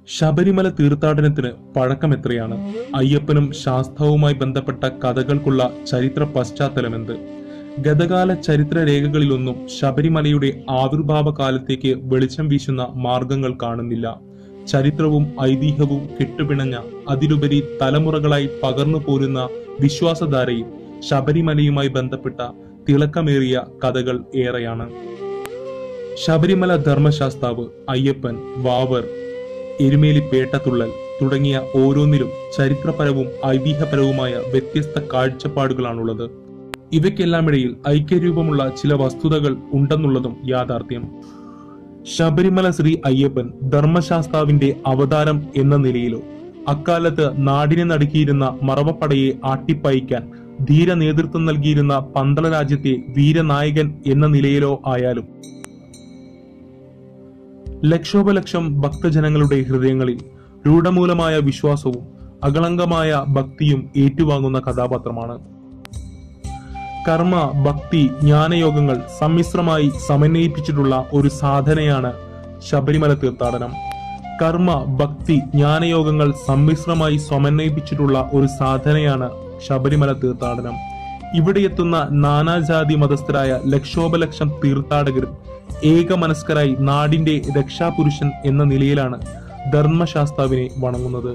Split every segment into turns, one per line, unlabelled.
ശബരിമല തീർത്ഥാടനത്തിന് പഴക്കം എത്രയാണ് അയ്യപ്പനും ശാസ്ത്രവുമായി ബന്ധപ്പെട്ട കഥകൾക്കുള്ള ചരിത്ര പശ്ചാത്തലമെന്ത് ഗതകാല ചരിത്ര രേഖകളിലൊന്നും ശബരിമലയുടെ ആവിർഭാവ കാലത്തേക്ക് വെളിച്ചം വീശുന്ന മാർഗങ്ങൾ കാണുന്നില്ല ചരിത്രവും ഐതിഹ്യവും കെട്ടുപിണഞ്ഞ അതിലുപരി തലമുറകളായി പകർന്നു പോരുന്ന വിശ്വാസധാരയും ശബരിമലയുമായി ബന്ധപ്പെട്ട തിളക്കമേറിയ കഥകൾ ഏറെയാണ് ശബരിമല ധർമ്മശാസ്താവ് അയ്യപ്പൻ വാവർ എരുമേലി പേട്ടത്തുള്ളൽ തുടങ്ങിയ ഓരോന്നിലും ചരിത്രപരവും ഐതിഹ്യപരവുമായ വ്യത്യസ്ത കാഴ്ചപ്പാടുകളാണുള്ളത് ഇവയ്ക്കെല്ലാമിടയിൽ ഐക്യരൂപമുള്ള ചില വസ്തുതകൾ ഉണ്ടെന്നുള്ളതും യാഥാർത്ഥ്യം ശബരിമല ശ്രീ അയ്യപ്പൻ ധർമ്മശാസ്താവിന്റെ അവതാരം എന്ന നിലയിലോ അക്കാലത്ത് നാടിനെ നടുക്കിയിരുന്ന മറവപ്പടയെ ആട്ടിപ്പായിക്കാൻ ധീര നേതൃത്വം നൽകിയിരുന്ന പന്തള രാജ്യത്തെ വീരനായകൻ എന്ന നിലയിലോ ആയാലും ലക്ഷോപലക്ഷം ഭക്തജനങ്ങളുടെ ഹൃദയങ്ങളിൽ രൂഢമൂലമായ വിശ്വാസവും അകളങ്കമായ ഭക്തിയും ഏറ്റുവാങ്ങുന്ന കഥാപാത്രമാണ് കർമ്മ ഭക്തി ജ്ഞാനയോഗങ്ങൾ സമ്മിശ്രമായി സമന്വയിപ്പിച്ചിട്ടുള്ള ഒരു സാധനയാണ് ശബരിമല തീർത്ഥാടനം കർമ്മ ഭക്തി ജ്ഞാനയോഗങ്ങൾ സമ്മിശ്രമായി സമന്വയിപ്പിച്ചിട്ടുള്ള ഒരു സാധനയാണ് ശബരിമല തീർത്ഥാടനം ഇവിടെ എത്തുന്ന നാനാജാതി മതസ്ഥരായ ലക്ഷോപലക്ഷം തീർത്ഥാടകരും ഏകമനസ്കരായി നാടിന്റെ രക്ഷാപുരുഷൻ എന്ന നിലയിലാണ് ധർമ്മശാസ്താവിനെ വണങ്ങുന്നത്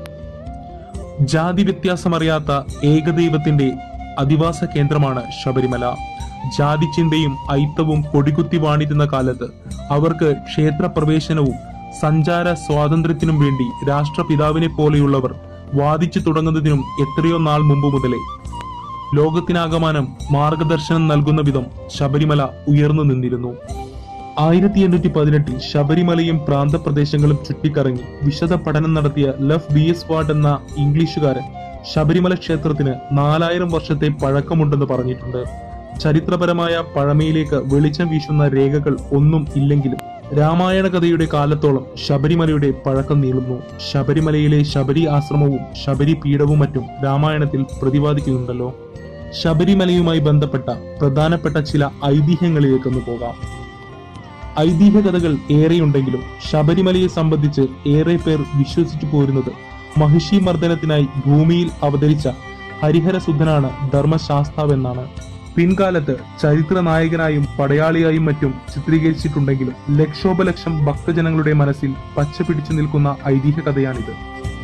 ജാതി വ്യത്യാസമറിയാത്ത ഏകദൈവത്തിന്റെ അധിവാസ കേന്ദ്രമാണ് ശബരിമല ജാതി ചിന്തയും ഐത്തവും കൊടികുത്തി വാണിരുന്ന കാലത്ത് അവർക്ക് ക്ഷേത്രപ്രവേശനവും സഞ്ചാര സ്വാതന്ത്ര്യത്തിനും വേണ്ടി രാഷ്ട്രപിതാവിനെ പോലെയുള്ളവർ വാദിച്ചു തുടങ്ങുന്നതിനും എത്രയോ നാൾ മുമ്പ് മുതലേ ലോകത്തിനാകമാനം മാർഗദർശനം നൽകുന്ന വിധം ശബരിമല ഉയർന്നു നിന്നിരുന്നു ആയിരത്തി എണ്ണൂറ്റി പതിനെട്ടിൽ ശബരിമലയും പ്രാന്തപ്രദേശങ്ങളും ചുറ്റിക്കറങ്ങി വിശദ പഠനം നടത്തിയ ലഫ് ബി എസ് വാർഡ് എന്ന ഇംഗ്ലീഷുകാരൻ ശബരിമല ക്ഷേത്രത്തിന് നാലായിരം വർഷത്തെ പഴക്കമുണ്ടെന്ന് പറഞ്ഞിട്ടുണ്ട് ചരിത്രപരമായ പഴമയിലേക്ക് വെളിച്ചം വീശുന്ന രേഖകൾ ഒന്നും ഇല്ലെങ്കിലും രാമായണ കഥയുടെ കാലത്തോളം ശബരിമലയുടെ പഴക്കം നീളുന്നു ശബരിമലയിലെ ശബരി ആശ്രമവും ശബരി പീഠവും മറ്റും രാമായണത്തിൽ പ്രതിപാദിക്കുന്നുണ്ടല്ലോ ശബരിമലയുമായി ബന്ധപ്പെട്ട പ്രധാനപ്പെട്ട ചില ഐതിഹ്യങ്ങളിലേക്കൊന്ന് പോകാം ഐതിഹ്യ കഥകൾ ഏറെയുണ്ടെങ്കിലും ശബരിമലയെ സംബന്ധിച്ച് ഏറെ പേർ വിശ്വസിച്ചു പോരുന്നത് മഹിഷി മർദ്ദനത്തിനായി ഭൂമിയിൽ അവതരിച്ച ഹരിഹരസുദ്ധനാണ് ധർമ്മശാസ്താവെന്നാണ് പിൻകാലത്ത് ചരിത്ര നായകനായും പടയാളിയായും മറ്റും ചിത്രീകരിച്ചിട്ടുണ്ടെങ്കിലും ലക്ഷോപലക്ഷം ഭക്തജനങ്ങളുടെ മനസ്സിൽ പച്ച പിടിച്ചു നിൽക്കുന്ന ഐതിഹ്യ കഥയാണിത്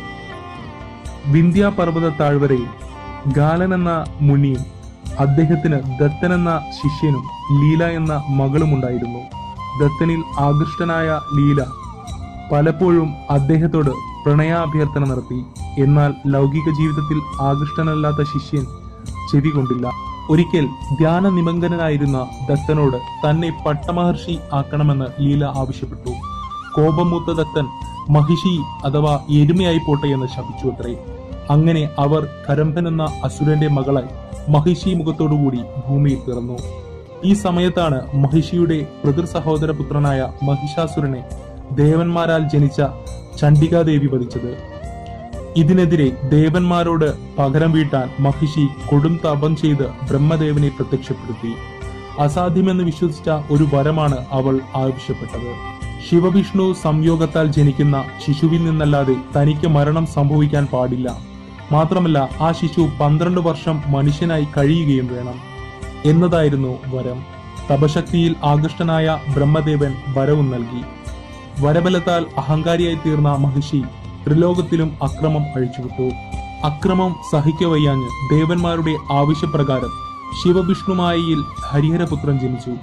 വിന്ധ്യാപർവ്വത താഴ്വരയിൽ ഗാലൻ എന്ന മുനിയും അദ്ദേഹത്തിന് ദത്തൻ എന്ന ശിഷ്യനും ലീല എന്ന മകളുമുണ്ടായിരുന്നു ദത്തനിൽ ആകൃഷ്ടനായ ലീല പലപ്പോഴും അദ്ദേഹത്തോട് പ്രണയാഭ്യർത്ഥന നടത്തി എന്നാൽ ലൗകിക ജീവിതത്തിൽ ആകൃഷ്ടനല്ലാത്ത ശിഷ്യൻ ചെവി കൊണ്ടില്ല ഒരിക്കൽ ധ്യാന നിമഗ്നനായിരുന്ന ദത്തനോട് തന്നെ പട്ടമഹർഷി ആക്കണമെന്ന് ലീല ആവശ്യപ്പെട്ടു കോപമൂത്ത ദത്തൻ മഹിഷി അഥവാ എരുമയായി പോട്ടെ എന്ന് ശപിച്ചു അത്രേ അങ്ങനെ അവർ കരമ്പൻ എന്ന അസുരന്റെ മകളായി മഹിഷി മുഖത്തോടുകൂടി ഭൂമിയിൽ പിറന്നു ഈ സമയത്താണ് മഹിഷിയുടെ പിതൃ സഹോദര പുത്രനായ മഹിഷാസുരനെ ദേവന്മാരാൽ ജനിച്ച ചണ്ഡികാദേവി വധിച്ചത് ഇതിനെതിരെ ദേവന്മാരോട് പകരം വീട്ടാൻ മഹിഷി കൊടും തപം ചെയ്ത് ബ്രഹ്മദേവനെ പ്രത്യക്ഷപ്പെടുത്തി അസാധ്യമെന്ന് വിശ്വസിച്ച ഒരു വരമാണ് അവൾ ആവശ്യപ്പെട്ടത് ശിവവിഷ്ണു സംയോഗത്താൽ ജനിക്കുന്ന ശിശുവിൽ നിന്നല്ലാതെ തനിക്ക് മരണം സംഭവിക്കാൻ പാടില്ല മാത്രമല്ല ആ ശിശു പന്ത്രണ്ട് വർഷം മനുഷ്യനായി കഴിയുകയും വേണം എന്നതായിരുന്നു വരം തപശക്തിയിൽ ആകൃഷ്ടനായ ബ്രഹ്മദേവൻ വരവും നൽകി വരബലത്താൽ അഹങ്കാരിയായി തീർന്ന മഹിഷി ത്രിലോകത്തിലും അക്രമം അഴിച്ചുവിട്ടു അക്രമം സഹിക്കവയ്യാഞ്ഞ് ദേവന്മാരുടെ ആവശ്യപ്രകാരം ശിവവിഷ്ണുമായിയിൽ ഹരിഹരപുത്രൻ ജനിച്ചു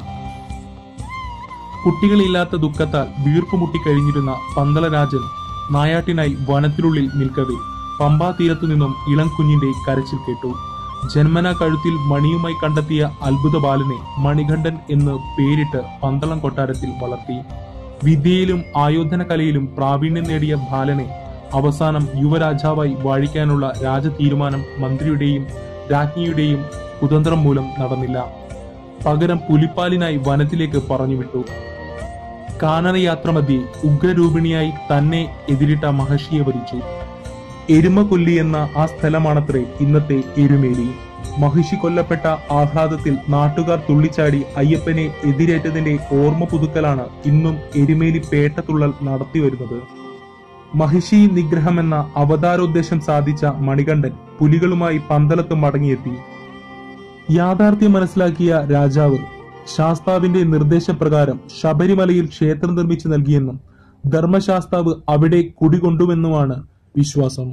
കുട്ടികളില്ലാത്ത ദുഃഖത്താൽ വീർപ്പുമുട്ടി കഴിഞ്ഞിരുന്ന പന്തളരാജൻ നായാട്ടിനായി വനത്തിനുള്ളിൽ നിൽക്കവേ പമ്പാ തീരത്തു നിന്നും ഇളം കുഞ്ഞിന്റെ കരച്ചിൽ കേട്ടു ജന്മന കഴുത്തിൽ മണിയുമായി കണ്ടെത്തിയ അത്ഭുത ബാലനെ മണികണ്ഠൻ എന്ന് പേരിട്ട് പന്തളം കൊട്ടാരത്തിൽ വളർത്തി വിദ്യയിലും ആയോധന കലയിലും പ്രാവീണ്യം നേടിയ ബാലനെ അവസാനം യുവരാജാവായി വാഴിക്കാനുള്ള രാജ തീരുമാനം മന്ത്രിയുടെയും രാജ്ഞിയുടെയും കുതന്ത്രം മൂലം നടന്നില്ല പകരം പുലിപ്പാലിനായി വനത്തിലേക്ക് പറഞ്ഞുവിട്ടു കാനനയാത്ര മധ്യേ ഉഗ്രരൂപിണിയായി തന്നെ എതിരിട്ട മഹർഷിയെ വരിച്ചു എരുമകൊല്ലി എന്ന ആ സ്ഥലമാണത്രേ ഇന്നത്തെ എരുമേലി മഹിഷി കൊല്ലപ്പെട്ട ആഹ്ലാദത്തിൽ നാട്ടുകാർ തുള്ളിച്ചാടി അയ്യപ്പനെ എതിരേറ്റതിന്റെ ഓർമ്മ പുതുക്കലാണ് ഇന്നും എരുമേലി പേട്ടത്തുള്ളൽ നടത്തിവരുന്നത് മഹിഷി നിഗ്രഹമെന്ന അവതാരോദ്ദേശം സാധിച്ച മണികണ്ഠൻ പുലികളുമായി പന്തളത്ത് മടങ്ങിയെത്തി യാഥാർത്ഥ്യം മനസ്സിലാക്കിയ രാജാവ് ശാസ്താവിന്റെ നിർദ്ദേശപ്രകാരം ശബരിമലയിൽ ക്ഷേത്രം നിർമ്മിച്ചു നൽകിയെന്നും ധർമ്മശാസ്താവ് അവിടെ കുടികൊണ്ടുവെന്നുമാണ് വിശ്വാസം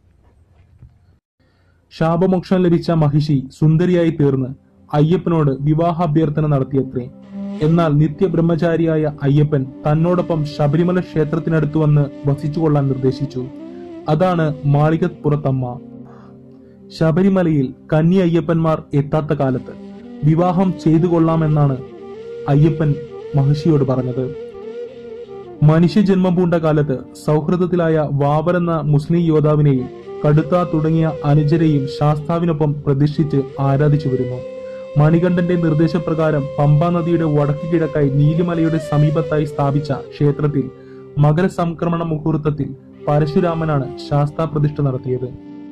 ശാപമോക്ഷം ലഭിച്ച മഹിഷി സുന്ദരിയായി തീർന്ന് അയ്യപ്പനോട് വിവാഹാഭ്യർത്ഥന നടത്തിയത്രേ എന്നാൽ നിത്യബ്രഹ്മചാരിയായ അയ്യപ്പൻ തന്നോടൊപ്പം ശബരിമല ക്ഷേത്രത്തിനടുത്ത് വന്ന് വസിച്ചുകൊള്ളാൻ നിർദ്ദേശിച്ചു അതാണ് മാളികപ്പുറത്തമ്മ ശബരിമലയിൽ കന്നി അയ്യപ്പന്മാർ എത്താത്ത കാലത്ത് വിവാഹം ചെയ്തു കൊള്ളാമെന്നാണ് അയ്യപ്പൻ മഹർഷിയോട് പറഞ്ഞത് മനുഷ്യജന്മം പൂണ്ട കാലത്ത് സൗഹൃദത്തിലായ വാവരെന്ന മുസ്ലിം യോദ്ധാവിനെയും കടുത്ത തുടങ്ങിയ അനുജരെയും ശാസ്താവിനൊപ്പം പ്രതിഷ്ഠിച്ച് ആരാധിച്ചു വരുന്നു മണികണ്ഠന്റെ നിർദ്ദേശപ്രകാരം പമ്പാ നദിയുടെ വടക്ക് കിഴക്കായി നീലിമലയുടെ സമീപത്തായി സ്ഥാപിച്ച ക്ഷേത്രത്തിൽ മകരസംക്രമണ മുഹൂർത്തത്തിൽ പരശുരാമനാണ് ശാസ്താ പ്രതിഷ്ഠ നടത്തിയത്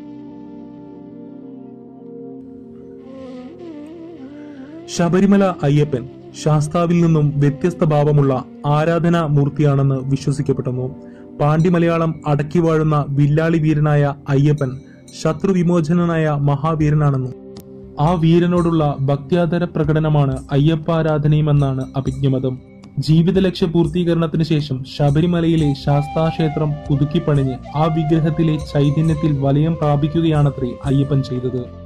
ശബരിമല അയ്യപ്പൻ ശാസ്താവിൽ നിന്നും വ്യത്യസ്ത ഭാവമുള്ള ആരാധനാ മൂർത്തിയാണെന്ന് വിശ്വസിക്കപ്പെടുന്നു പാണ്ഡിമലയാളം അടക്കി വാഴുന്ന വില്ലാളി വീരനായ അയ്യപ്പൻ ശത്രുവിമോചനനായ മഹാവീരനാണെന്നും ആ വീരനോടുള്ള ഭക്ത്യാദര പ്രകടനമാണ് അയ്യപ്പാരാധനയുമെന്നാണ് അഭിജ്ഞമതം ജീവിത ലക്ഷ്യ പൂർത്തീകരണത്തിന് ശേഷം ശബരിമലയിലെ ശാസ്താക്ഷേത്രം പുതുക്കിപ്പണിഞ്ഞ് ആ വിഗ്രഹത്തിലെ ചൈതന്യത്തിൽ വലയം പ്രാപിക്കുകയാണത്രേ അയ്യപ്പൻ ചെയ്തത്